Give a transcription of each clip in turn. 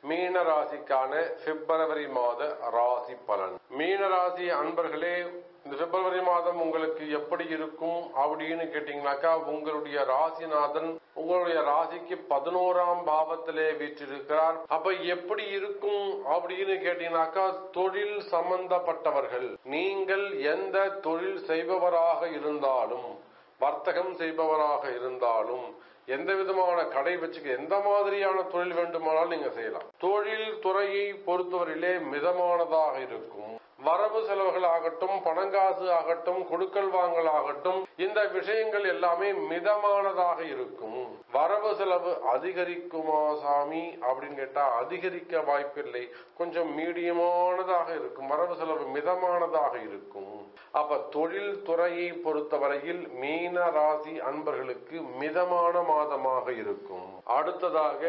மீன ராசிக்கான பிப்ரவரி மாத ராசி பலன் மீன ராசி அன்பர்களே இந்த பிப்ரவரி மாதம் உங்களுக்கு எப்படி இருக்கும் அப்படின்னு கேட்டீங்கன்னாக்கா உங்களுடைய ராசிநாதன் உங்களுடைய ராசிக்கு பதினோராம் பாவத்திலே வீற்றிருக்கிறார் அப்ப எப்படி இருக்கும் அப்படின்னு கேட்டீங்கன்னாக்கா தொழில் சம்பந்தப்பட்டவர்கள் நீங்கள் எந்த தொழில் செய்பவராக இருந்தாலும் வர்த்தகம் செய்பவராக இருந்தாலும் எந்த விதமான கடை வச்சுக்க எந்த மாதிரியான தொழில் வேண்டுமானாலும் நீங்க செய்யலாம் தொழில் துறையை பொறுத்தவரையிலே மிதமானதாக இருக்கும் வரவு செலவுகள் ஆகட்டும் பணங்காசு ஆகட்டும் கொடுக்கல் வாங்கல் ஆகட்டும் இந்த விஷயங்கள் எல்லாமே மிதமானதாக இருக்கும் வரவு செலவு அதிகரிக்குமா சாமி அப்படின்னு கேட்டா அதிகரிக்க வாய்ப்பில்லை கொஞ்சம் மீடியமானதாக இருக்கும் வரவு செலவு மிதமானதாக இருக்கும் அப்ப தொழில் துறையை பொறுத்தவரையில் மீன ராசி அன்பர்களுக்கு மிதமான மாதமாக இருக்கும் அடுத்ததாக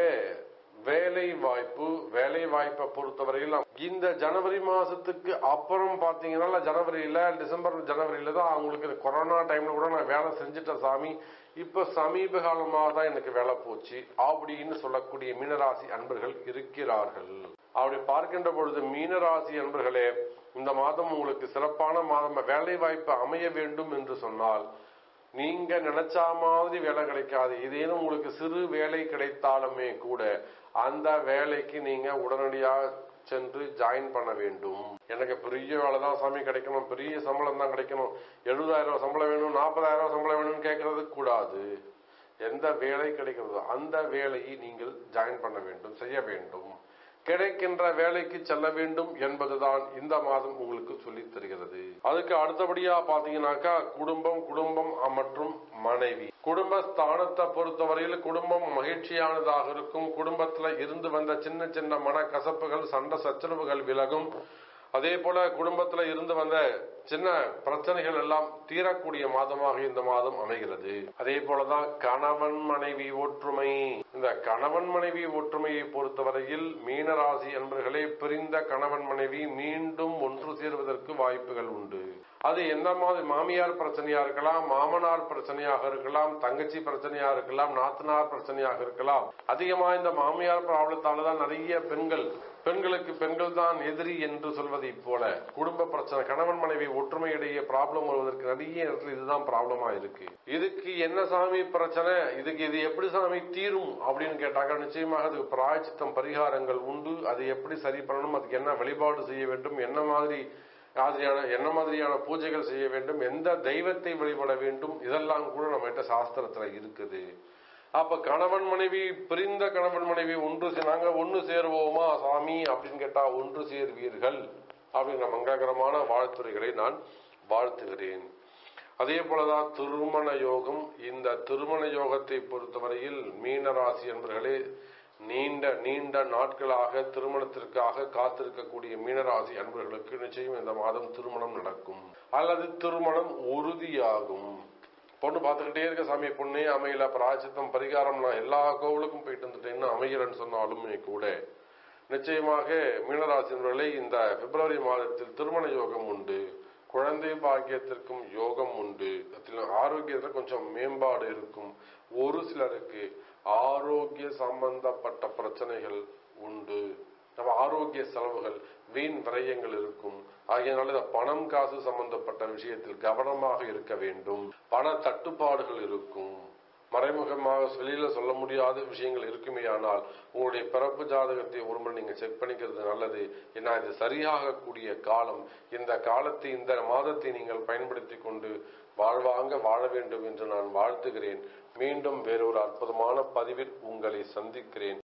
வேலை வாய்ப்பு வேலை வாய்ப்பை பொறுத்தவரையில் இந்த ஜனவரி மாசத்துக்கு அப்புறம் பாத்தீங்கன்னா ஜனவரியில டிசம்பர் ஜனவரியில தான் அவங்களுக்கு இந்த கொரோனா டைம்ல கூட நான் வேலை செஞ்சுட்டேன் சாமி இப்ப சமீப காலமாக தான் எனக்கு வேலை போச்சு அப்படின்னு சொல்லக்கூடிய மீனராசி அன்பர்கள் இருக்கிறார்கள் அப்படி பார்க்கின்ற பொழுது மீனராசி அன்பர்களே இந்த மாதம் உங்களுக்கு சிறப்பான மாதம் வேலை வாய்ப்பு அமைய வேண்டும் என்று சொன்னால் நீங்க நினைச்ச மாதிரி வேலை கிடைக்காது ஏதேனும் உங்களுக்கு சிறு வேலை கிடைத்தாலுமே கூட அந்த வேலைக்கு நீங்க உடனடியாக சென்று ஜாயின் பண்ண வேண்டும் எனக்கு பெரிய வேலை தான் சாமி கிடைக்கணும் பெரிய சம்பளம் தான் கிடைக்கணும் எழுபதாயிரம் சம்பளம் வேணும் நாற்பதாயிரம் சம்பளம் வேணும்னு கேட்கறது கூடாது எந்த வேலை கிடைக்கிறதோ அந்த வேலையை நீங்கள் ஜாயின் பண்ண வேண்டும் செய்ய வேண்டும் கிடைக்கின்ற வேலைக்கு செல்ல வேண்டும் என்பதுதான் இந்த மாதம் உங்களுக்கு சொல்லித் தருகிறது அதுக்கு அடுத்தபடியா பாத்தீங்கன்னாக்கா குடும்பம் குடும்பம் மற்றும் மனைவி குடும்ப ஸ்தானத்தை பொறுத்தவரையில் குடும்பம் மகிழ்ச்சியானதாக இருக்கும் குடும்பத்துல இருந்து வந்த சின்ன சின்ன மன கசப்புகள் சண்டை சச்சரவுகள் விலகும் அதே போல குடும்பத்துல இருந்து வந்த சின்ன பிரச்சனைகள் எல்லாம் தீரக்கூடிய மாதமாக இந்த மாதம் அமைகிறது அதே போலதான் கணவன் மனைவி ஒற்றுமை இந்த கணவன் மனைவி ஒற்றுமையை பொறுத்தவரையில் மீனராசி என்பர்களே பிரிந்த கணவன் மனைவி மீண்டும் ஒன்று சேர்வதற்கு வாய்ப்புகள் உண்டு அது எந்த மாதிரி மாமியார் பிரச்சனையா இருக்கலாம் மாமனார் பிரச்சனையாக இருக்கலாம் தங்கச்சி பிரச்சனையா இருக்கலாம் நாத்தனார் பிரச்சனையாக இருக்கலாம் அதிகமா இந்த மாமியார் ப்ராப்ளத்தால தான் நிறைய பெண்கள் பெண்களுக்கு பெண்கள் தான் எதிரி என்று சொல்வதை போல குடும்ப பிரச்சனை கணவன் மனைவி ஒற்றுமையிடையே ப்ராப்ளம் வருவதற்கு நிறைய இடத்துல இதுதான் ப்ராப்ளமா இருக்கு இதுக்கு என்ன சாமி பிரச்சனை இதுக்கு இது எப்படி சாமி தீரும் அப்படின்னு கேட்டாக்க நிச்சயமாக அதுக்கு பிராயச்சித்தம் பரிகாரங்கள் உண்டு அதை எப்படி சரி பண்ணணும் அதுக்கு என்ன வழிபாடு செய்ய வேண்டும் என்ன மாதிரி மாதிரியான என்ன மாதிரியான பூஜைகள் செய்ய வேண்டும் எந்த தெய்வத்தை வழிபட வேண்டும் இதெல்லாம் கூட நம்ம கிட்ட சாஸ்திரத்துல இருக்குது அப்ப கணவன் மனைவி பிரிந்த கணவன் மனைவி ஒன்று சே- நாங்க ஒன்று சேருவோமா சாமி அப்படின்னு கேட்டா ஒன்று சேர்வீர்கள் அப்படிங்கிற மங்களகரமான வாழ்த்துறைகளை நான் வாழ்த்துகிறேன் அதே போலதான் திருமண யோகம் இந்த திருமண யோகத்தை பொறுத்தவரையில் மீனராசி என்பர்களே நீண்ட நீண்ட நாட்களாக திருமணத்திற்காக காத்திருக்கக்கூடிய மீனராசி அன்பர்களுக்கு நிச்சயம் இந்த மாதம் திருமணம் நடக்கும் அல்லது திருமணம் உறுதியாகும் பொண்ணு பார்த்துக்கிட்டே இருக்க சாமி பொண்ணே அமையல பிராச்சித்தம் பரிகாரம் நான் எல்லா கோவிலுக்கும் போயிட்டு வந்துட்டேன் இன்னும் அமையலன்னு சொன்னாலுமே கூட நிச்சயமாக மீனராசினர்களை இந்த பிப்ரவரி மாதத்தில் திருமண யோகம் உண்டு குழந்தை பாக்கியத்திற்கும் யோகம் உண்டு அதில் ஆரோக்கியத்தில் கொஞ்சம் மேம்பாடு இருக்கும் ஒரு சிலருக்கு ஆரோக்கிய சம்பந்தப்பட்ட பிரச்சனைகள் உண்டு நம்ம ஆரோக்கிய செலவுகள் வீண் விரயங்கள் இருக்கும் ஆகையினால இந்த பணம் காசு சம்பந்தப்பட்ட விஷயத்தில் கவனமாக இருக்க வேண்டும் பண தட்டுப்பாடுகள் இருக்கும் மறைமுகமாக வெளியில சொல்ல முடியாத விஷயங்கள் இருக்குமே ஆனால் உங்களுடைய பிறப்பு ஜாதகத்தை ஒருமுறை நீங்க செக் பண்ணிக்கிறது நல்லது ஏன்னா இது சரியாகக்கூடிய காலம் இந்த காலத்தை இந்த மாதத்தை நீங்கள் பயன்படுத்தி கொண்டு வாழ்வாங்க வாழ வேண்டும் என்று நான் வாழ்த்துகிறேன் மீண்டும் வேறொரு அற்புதமான பதிவில் உங்களை சந்திக்கிறேன்